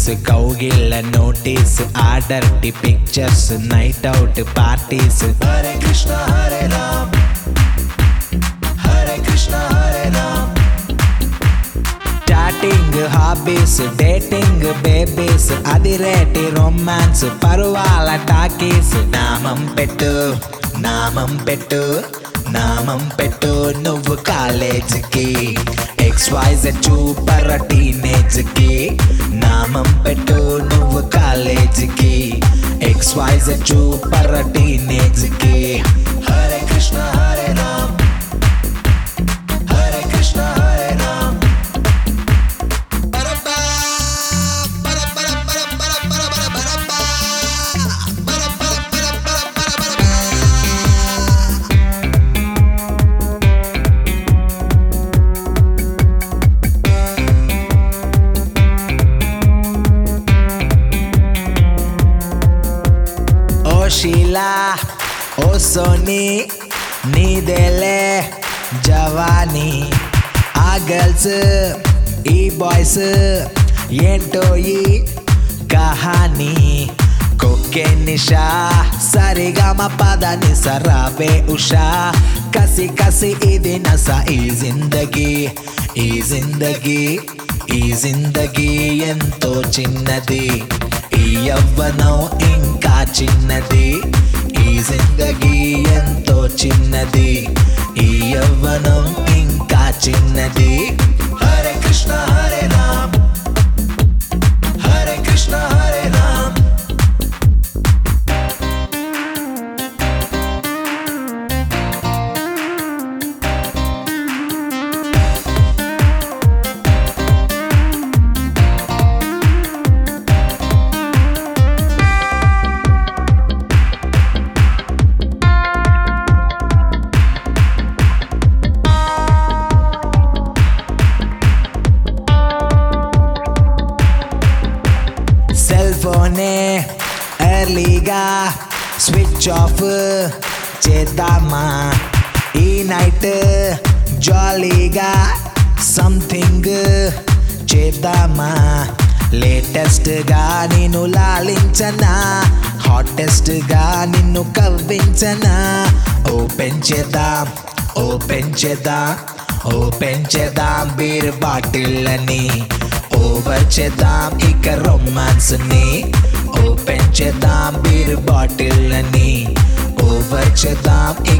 practice కౌగిళ్ళ notice order టి pictures night out parties Hare Krishna Hare Ram Hare Krishna Hare Ram chatting hobbies dating babies అది రేటి రొమాన్స్ పరువాల టాకీస్ నామం పెట్టు నామం పెట్టు నామం పెట్టు నువ్వు కాలేజీకి ఎక్స్ వైజ్ చూపర టీనేజ్ కి నామం పెట్టు నువ్వు కాలేజీకి ఎక్స్ వైజ్ చూపర టీనేజ్ కి హరే కృష్ణ హరే రామ్ హరే కృష్ణ హరే రామ్ ఓ షీలా ఓ సోనీ నీదేలే జవానీ ఆ గర్ల్స్ ఈ బాయ్స్ ఏంటో ఈ కహానీ కొక్కే నిషా సరిగమ పదని సరావే ఉషా కసి కసి ఇది నస ఈ జిందగీ ఈ జిందగీ ఈ జిందగీ ఎంతో చిన్నది ఈ యవ్వనం ఇంకా చిన్నది ఈ జిందగీ ఎంతో చిన్నది ఈ యవ్వనం ఇంకా చిన్నది హరే కృష్ణ హరే రామ్ హరే కృష్ణ హరే రామ్ సెల్ ఫోనే ఎర్లీగా స్విచ్ ఆఫ్ చేద్దామా ఈ నైట్ జాలీగా సంథింగ్ చేద్దామా లేటెస్ట్గా నిన్ను లాలించనా హాటెస్ట్గా నిన్ను కవ్వించనా ఓపెన్ చేద్దాం ఓపెన్ చేద్దాం ఓపెన్ చేద్దాం బీర్ బాటిళ్ళని ఓవర్ చేద్దాం ఇక రొమాన్స్ ని ఓపెన్ చేద్దాం బీర్ బాటిల్ అని ఓవర్ చేద్దాం